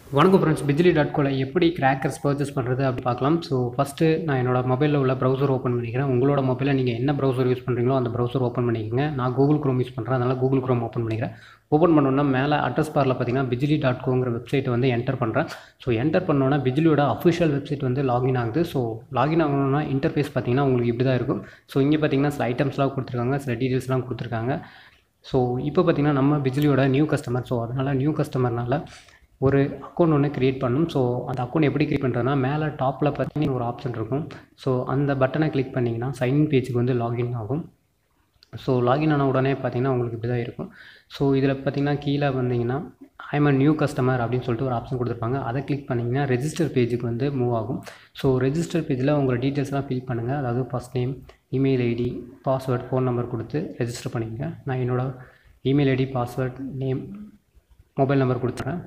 வணக்கம் ஃப்ரெண்ட்ஸ் பிஜிலி டாட் கோல எப்படி கிராக்கர்ஸ் பர்ச்சேஸ் பண்ணுறது அப்படி பார்க்கலாம் ஸோ ஃபஸ்ட்டு நான் என்னோட மொபைலில் உள்ள ப்ரௌசர் ஓப்பன் பண்ணிக்கிறேன் உங்களோட மொபைலில் நீங்கள் என்ன ப்ரௌசர் யூஸ் பண்ணுறீங்களோ அந்த ப்ரௌசர் ஓப்பன் பண்ணிக்கோங்க நான் கூகுள் க்ரோம் யூஸ் பண்ணுறேன் அதனால் கூகுள் க்ரோம் ஓப்பன் பண்ணிக்கிறேன் ஓப்பன் பண்ணோன்னா மேலே அட்ரஸ் பாரில் பார்த்தீங்கன்னா பிஜிலி டாட் கோங்கிற வெப்சைட்டை வந்து என்டர் பண்ணுறேன் ஸோ என்டர் பண்ணோன்னா பிஜிலியோட அஃபிஷியல் வெப்சைட் வந்து லாகின் ஆகுது ஸோ லாகின் ஆகணும்னா இன்டர்ஃபேஸ் பார்த்தீங்கன்னா உங்களுக்கு இப்படி தான் இருக்கும் ஸோ இங்கே பார்த்தீங்கன்னா சில ஐட்டம்ஸ்லாம் கொடுத்துருக்காங்க சில டீட்டெயில்ஸ்லாம் கொடுத்துருக்காங்க ஸோ இப்போ பார்த்தீங்கன்னா நம்ம பிஜிலியோட நியூ கஸ்டமர் ஸோ அதனால் நியூ கஸ்டமர்னால ஒரு அக்கௌண்ட் ஒன்று க்ரியேட் பண்ணணும் ஸோ அந்த அக்கௌண்ட் எப்படி க்ரியேட் பண்ணுறதுனா மேலே டாப்பில் பார்த்தீங்கன்னா ஒரு ஆப்ஷன் இருக்கும் ஸோ அந்த பட்டனை கிளிக் பண்ணிங்கன்னா சைன் பேஜுக்கு வந்து லாகின் ஆகும் ஸோ லாகின் ஆன உடனே பார்த்தீங்கன்னா உங்களுக்கு இப்படி தான் இருக்கும் ஸோ இதில் பார்த்தீங்கன்னா கீழே வந்தீங்கன்னா ஐம் அ நியூ கஸ்டமர் அப்படின்னு சொல்லிட்டு ஒரு ஆப்ஷன் கொடுத்துருப்பாங்க அதை கிளிக் பண்ணிங்கன்னா ரெஜிஸ்டர் பேஜுக்கு வந்து மூவ் ஆகும் ஸோ ரெஜிஸ்டர் பேஜில் உங்களோட டீட்டெயில்ஸ்லாம் ஃபில் பண்ணுங்கள் அதாவது first name email ID password phone number கொடுத்து ரெஜிஸ்டர் பண்ணிக்கங்க நான் என்னோடய email ID password name mobile number கொடுத்துறேன்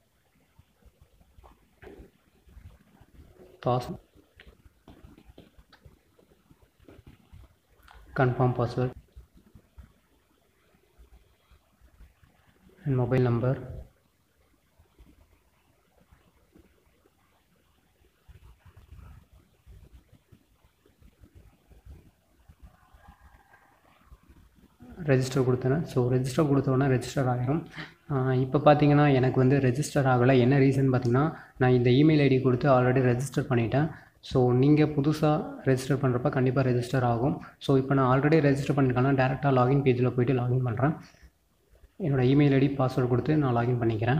pass confirm password and mobile number register கொடுத்தேன் ஸோ ரெஜிஸ்டர் கொடுத்தோன்னே ரெஜிஸ்டர் ஆகிரும் இப்போ பார்த்தீங்கன்னா எனக்கு வந்து ரெஜிஸ்டர் ஆகலை என்ன ரீசன் பார்த்தீங்கன்னா நான் இந்த இமெயில் ஐடி கொடுத்து ஆல்ரெடி ரெஜிஸ்டர் பண்ணிட்டேன் ஸோ நீங்கள் புதுசாக ரெஜிஸ்டர் பண்ணுறப்ப கண்டிப்பாக ரெஜிஸ்டர் ஆகும் ஸோ இப்போ நான் ஆல்ரெடி ரெஜிஸ்டர் பண்ணியிருக்கேன்னா டேரெக்டாக லாகின் பேஜில் போய்ட்டு லாகின் பண்ணுறேன் என்னோடய இமெயில் ஐடி பாஸ்வேர்டு கொடுத்து நான் லாகின் பண்ணிக்கிறேன்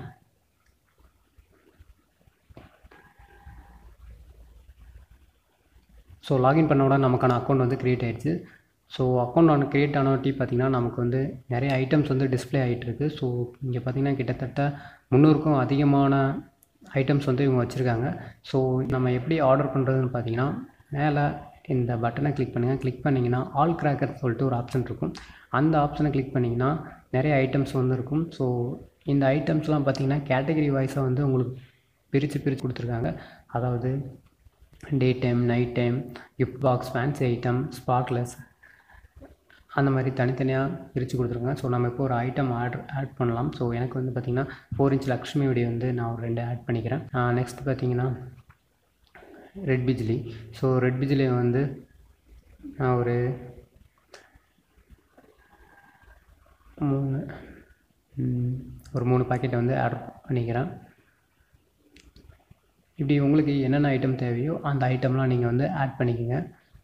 ஸோ லாகின் பண்ண உடனே நமக்கான அக்கௌண்ட் வந்து க்ரியேட் ஆகிடுச்சு ஸோ அக்கௌண்ட் ஒன்று க்ரியேட் ஆனவட்டி பார்த்திங்கன்னா நமக்கு வந்து நிறைய ஐட்டம்ஸ் வந்து டிஸ்பிளே ஆகிட்டு இருக்கு ஸோ இங்கே பார்த்திங்கன்னா கிட்டத்தட்ட முந்நூறுக்கும் அதிகமான ஐட்டம்ஸ் வந்து இவங்க வச்சுருக்காங்க ஸோ நம்ம எப்படி ஆர்டர் பண்ணுறதுன்னு பார்த்தீங்கன்னா மேலே இந்த பட்டனை கிளிக் பண்ணுங்கள் கிளிக் பண்ணிங்கன்னா ஆல் கிராக்கர் சொல்லிட்டு ஒரு ஆப்ஷன் இருக்கும் அந்த ஆப்ஷனை கிளிக் பண்ணிங்கன்னா நிறைய ஐட்டம்ஸ் வந்து இருக்கும் ஸோ இந்த ஐட்டம்ஸ்லாம் பார்த்திங்கன்னா கேட்டகரி வைஸாக வந்து உங்களுக்கு பிரித்து பிரித்து கொடுத்துருக்காங்க அதாவது day time night time gift box fancy item spotless அந்த மாதிரி தனித்தனியாக பிரித்து கொடுத்துருக்காங்க ஸோ நம்ம இப்போ ஒரு ஐட்டம் ஆர்டர் ஆட் பண்ணலாம் ஸோ எனக்கு வந்து பார்த்திங்கன்னா ஃபோர் இன்ச் லக்ஷ்மி வீடியோ வந்து நான் ஒரு ரெண்டு ஆட் பண்ணிக்கிறேன் நெக்ஸ்ட் பார்த்திங்கன்னா red Bijili so red Bijili வந்து நான் ஒரு மூணு ஒரு மூணு பாக்கெட்டை வந்து ஆட் பண்ணிக்கிறேன் இப்படி உங்களுக்கு என்னென்ன ஐட்டம் தேவையோ அந்த ஐட்டம்லாம் நீங்கள் வந்து ஆட் பண்ணிக்கோங்க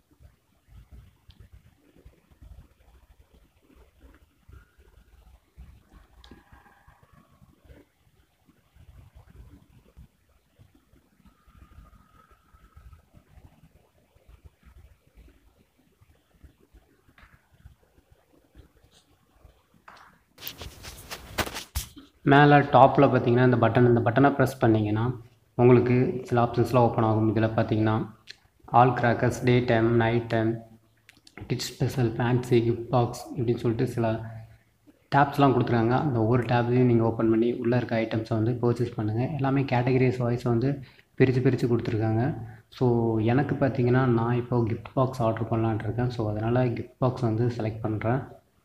மேலே டாப்பில் பார்த்தீங்கன்னா இந்த பட்டன் இந்த பட்டனை ப்ரெஸ் பண்ணிங்கன்னா உங்களுக்கு சில ஆப்ஷன்ஸ்லாம் ஓப்பன் ஆகும் இதில் பார்த்தீங்கன்னா all crackers day time night time kids special fancy gift box இப்படின்னு சொல்லிட்டு சில டேப்ஸ்லாம் கொடுத்துருக்காங்க அந்த ஒவ்வொரு டேப்லையும் நீங்கள் ஓப்பன் பண்ணி உள்ளே இருக்க ஐட்டம்ஸை வந்து பர்ச்சேஸ் பண்ணுங்கள் எல்லாமே கேட்டகரிஸ் வாய்ஸ் வந்து பிரித்து பிரித்து கொடுத்துருக்காங்க ஸோ எனக்கு பார்த்தீங்கன்னா நான் இப்போது கிஃப்ட் பாக்ஸ் ஆர்டர் பண்ணலான் இருக்கேன் ஸோ அதனால் கிஃப்ட் பாக்ஸ் வந்து செலக்ட் பண்ணுறேன்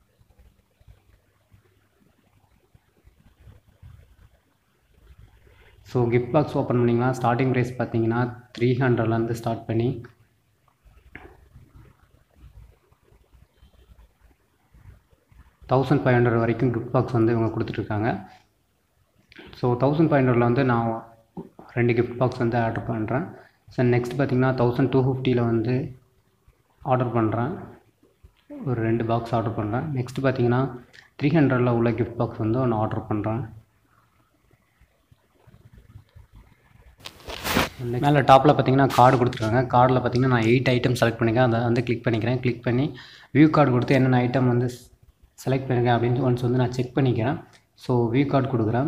ஸோ கிஃப்ட் பாக்ஸ் ஓப்பன் பண்ணிங்கன்னா ஸ்டார்டிங் ப்ரைஸ் பார்த்தீங்கன்னா த்ரீ ஹண்ட்ரட்லேருந்து ஸ்டார்ட் பண்ணி தௌசண்ட் ஃபைவ் ஹண்ட்ரட் வரைக்கும் கிஃப்ட் பாக்ஸ் வந்து இவங்க கொடுத்துட்ருக்காங்க ஸோ தௌசண்ட் ஃபைவ் ஹண்ட்ரடில் வந்து நான் ரெண்டு கிஃப்ட் பாக்ஸ் வந்து ஆர்டர் பண்ணுறேன் ஸோ நெக்ஸ்ட் பார்த்திங்கன்னா தௌசண்ட் டூ ஃபிஃப்டியில் வந்து ஆர்டர் பண்ணுறேன் ஒரு ரெண்டு பாக்ஸ் ஆர்டர் பண்ணுறேன் நெக்ஸ்ட் பார்த்திங்கன்னா த்ரீ ஹண்ட்ரடில் உள்ள கிஃப்ட் பாக்ஸ் வந்து ஒன்று ஆர்டர் பண்ணுறேன் மேலே டாப்பில் பார்த்தீங்கன்னா கார்டு கொடுத்துருக்காங்க கார்டில் பார்த்தீங்கன்னா நான் எயிட் ஐட்டம் செலக்ட் பண்ணிக்கிறேன் அதை வந்து கிளிக் பண்ணிக்கிறேன் கிளிக் பண்ணி வியூ கார்டு கொடுத்து என்னென்ன ஐட்டம் வந்து செலக்ட் பண்ணியிருக்கேன் அப்படின்னு ஒன்ஸ் வந்து நான் செக் பண்ணிக்கிறேன் ஸோ வியூ கார்டு கொடுக்குறேன்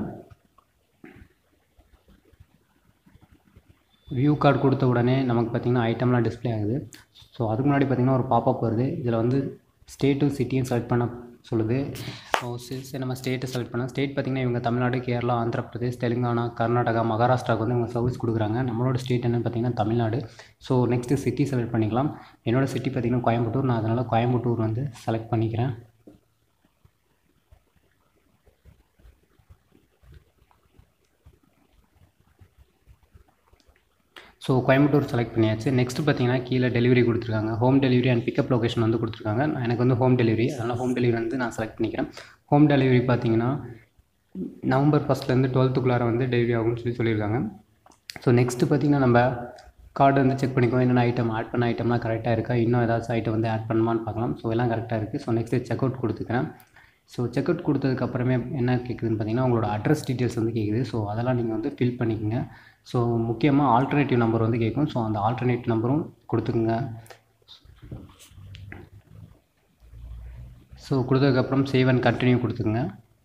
வியூ கார்டு கொடுத்த உடனே நமக்கு பார்த்திங்கன்னா ஐட்டம்லாம் டிஸ்பிளே ஆகுது ஸோ அதுக்கு முன்னாடி பார்த்திங்கன்னா ஒரு பாப்பப் வருது இதில் வந்து ஸ்டேட்டும் சிட்டியும் செலக்ட் பண்ண சொல்லுது ஸோ சரி நம்ம ஸ்டேட்டை செலக்ட் பண்ணால் ஸ்டேட் பார்த்திங்கன்னா இவங்க தமிழ்நாடு கேரளா ஆந்திர பிரதேஷ் தெலுங்கானா கர்நாடகா மகாராஷ்டிராவுக்கு வந்து இவங்க சர்வீஸ் கொடுக்குறாங்க நம்மளோட ஸ்டேட் என்னென்னு பார்த்திங்கன்னா Tamil Nadu so next city select பண்ணிக்கலாம் என்னோடய சிட்டி பார்த்திங்கன்னா கோயம்புத்தூர் நான் அதனால் கோயம்புத்தூர் வந்து செலக்ட் பண்ணிக்கிறேன் ஸோ கோயம்புத்தூர் செலக்ட் பண்ணியாச்சு நெக்ஸ்ட் பார்த்தீங்கன்னா கீழே டெலிவரி கொடுத்துருக்காங்க home delivery and pickup location வந்து கொடுத்துருக்காங்க எனக்கு வந்து ஹோம் டெலிவரி அதனால் ஹோம் டெலிவரி வந்து நான் செலக்ட் பண்ணிக்கிறேன் ஹோம் டெலிவரி பார்த்தீங்கன்னா நவம்பர் ஃபஸ்ட்லேருந்து டுவெல்த்துக்குள்ளார வந்து டெலிவரி ஆகும்னு சொல்லி சொல்லியிருக்காங்க ஸோ நெக்ஸ்ட்டு பார்த்தீங்கன்னா நம்ம கார்டு வந்து செக் பண்ணிக்கோ என்னென்ன ஐட்டம் ஆட் பண்ண ஐட்டம்லாம் கரெக்டாக இருக்கா இன்னும் ஏதாச்சும் ஐட்டம் வந்து ஆட் பண்ணுமான்னு பார்க்கலாம் ஸோ எல்லாம் கரெக்டாக இருக்குது ஸோ நெக்ஸ்ட்டு செக் அவுட் கொடுத்துக்கிறேன் ஸோ செக் அவுட் கொடுத்ததுக்கப்புறமே என்ன கேட்குதுன்னு பார்த்தீங்கன்னா உங்களோட அட்ரஸ் டீட்டெயில்ஸ் வந்து கேட்குது ஸோ அதெல்லாம் நீங்கள் வந்து ஃபில் பண்ணிக்கோங்க ஸோ முக்கியமாக ஆல்டர்னேட்டிவ் நம்பர் வந்து கேட்கும் ஸோ அந்த ஆல்டர்னேட்டிவ் நம்பரும் கொடுத்துக்குங்க ஸோ கொடுத்ததுக்கப்புறம் சேவ் அண்ட் கண்டினியூ கொடுத்துக்குங்க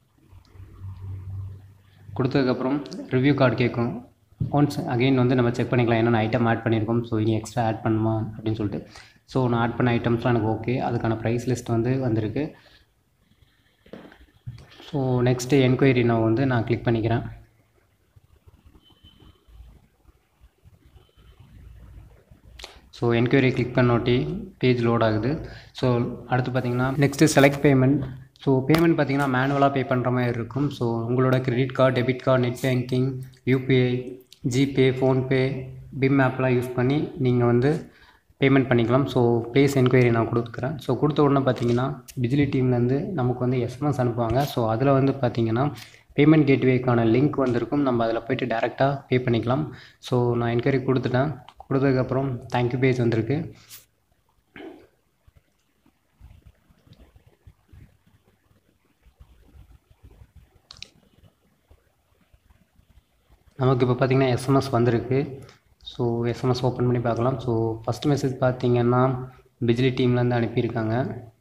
கொடுத்ததுக்கப்புறம் ரிவ்யூ கார்டு கேட்கும் ஒன்ஸ் அகெயின் வந்து நம்ம செக் பண்ணிக்கலாம் என்னென்ன ஐட்டம் ஆட் பண்ணியிருக்கோம் ஸோ இனி எக்ஸ்ட்ரா ஆட் பண்ணுமா அப்படின்னு சொல்லிட்டு ஸோ நான் ஆட் பண்ண ஐட்டம்ஸ்லாம் எனக்கு ஓகே அதுக்கான ப்ரைஸ் லிஸ்ட் வந்து வந்திருக்கு ஸோ நெக்ஸ்ட்டு என்கொயரி நான் வந்து நான் கிளிக் பண்ணிக்கிறேன் ஸோ என்கொயரி கிளிக் பண்ணோட்டி பேஜ் லோட் ஆகுது ஸோ அடுத்து பார்த்தீங்கன்னா next select payment so payment பார்த்தீங்கன்னா மேனுவலாக பே பண்ணுற மாதிரி இருக்கும் ஸோ உங்களோட credit card debit card net banking UPI GPay PhonePe BHIM ஆப்லாம் யூஸ் பண்ணி நீங்கள் வந்து பேமெண்ட் பண்ணிக்கலாம் ஸோ ப்ளேஸ் என்கொயரி நான் கொடுக்குறேன் ஸோ கொடுத்த உடனே பார்த்தீங்கன்னா பிஜிலி டீம்லேருந்து நமக்கு வந்து எஸ்எம்எஸ் அனுப்புவாங்க ஸோ அதில் வந்து பார்த்தீங்கன்னா பேமெண்ட் கேட்வேக்கான லிங்க் வந்திருக்கும் நம்ம அதில் போய்ட்டு டேரெக்டாக பே பண்ணிக்கலாம் ஸோ நான் என்கொயரி கொடுத்துட்டேன் கொடுத்ததுக்கப்புறம் தேங்க்யூ பேஜ் வந்திருக்கு நமக்கு இப்போ பார்த்திங்கன்னா எஸ்எம்எஸ் வந்திருக்கு ஸோ எஸ்எம்எஸ் ஓப்பன் பண்ணி பார்க்கலாம் ஸோ ஃபஸ்ட் மெசேஜ் பார்த்தீங்கன்னா பிஜிலி டீம்லேருந்து அனுப்பியிருக்காங்க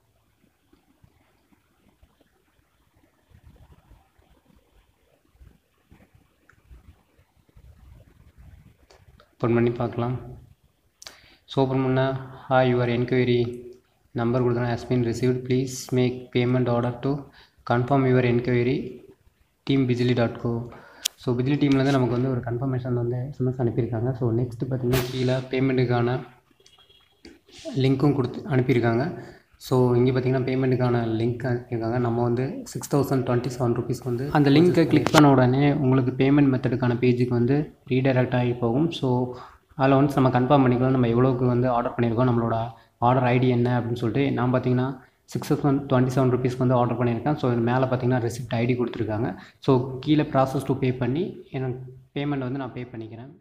ஓப்பன் பண்ணி பார்க்கலாம் ஸோ ஓப்பன் பண்ணால் ஹாய் யுவர் என்கொயரி நம்பர் கொடுத்தனா has been received please make payment order to confirm your enquiry team Bijili dot co so Bijili டீம்லேருந்து நமக்கு வந்து ஒரு கன்ஃபர்மேஷன் வந்து எஸ்எம்எஸ் அனுப்பியிருக்காங்க ஸோ நெக்ஸ்ட்டு பார்த்திங்கன்னா கீழே பேமெண்ட்டுக்கான லிங்க்கும் கொடுத்து அனுப்பியிருக்காங்க ஸோ இங்கே பார்த்தீங்கன்னா பேமெண்ட்டுக்கான லிங்க் அனுப்பியிருக்காங்க நம்ம வந்து six thousand twenty seven rupees வந்து அந்த லிங்க்கை கிளிக் பண்ண உடனே உங்களுக்கு பேமெண்ட் மெத்தடுக்கான பேஜுக்கு வந்து ரீடைரக்ட் ஆகி போகும் ஸோ அதில் வந்து நம்ம கன்ஃபார்ம் பண்ணிக்கலாம் நம்ம எவ்வளோக்கு வந்து ஆர்டர் பண்ணியிருக்கோம் நம்மளோட ஆர்டர் ஐடி என்ன அப்படின்னு சொல்லிட்டு நான் பார்த்தீங்கன்னா சிக்ஸ் தௌசண்ட் டுவெண்ட்டி செவன் ருபீஸ்க்கு வந்து ஆர்டர் பண்ணியிருக்கேன் ஸோ மேலே பார்த்தீங்கன்னா ரெசிப்ட் ஐடி கொடுத்துருக்காங்க ஸோ கீழே ப்ராசஸ் டு பே பண்ணி எனக்கு பேமெண்ட் வந்து நான் பே பண்ணிக்கிறேன்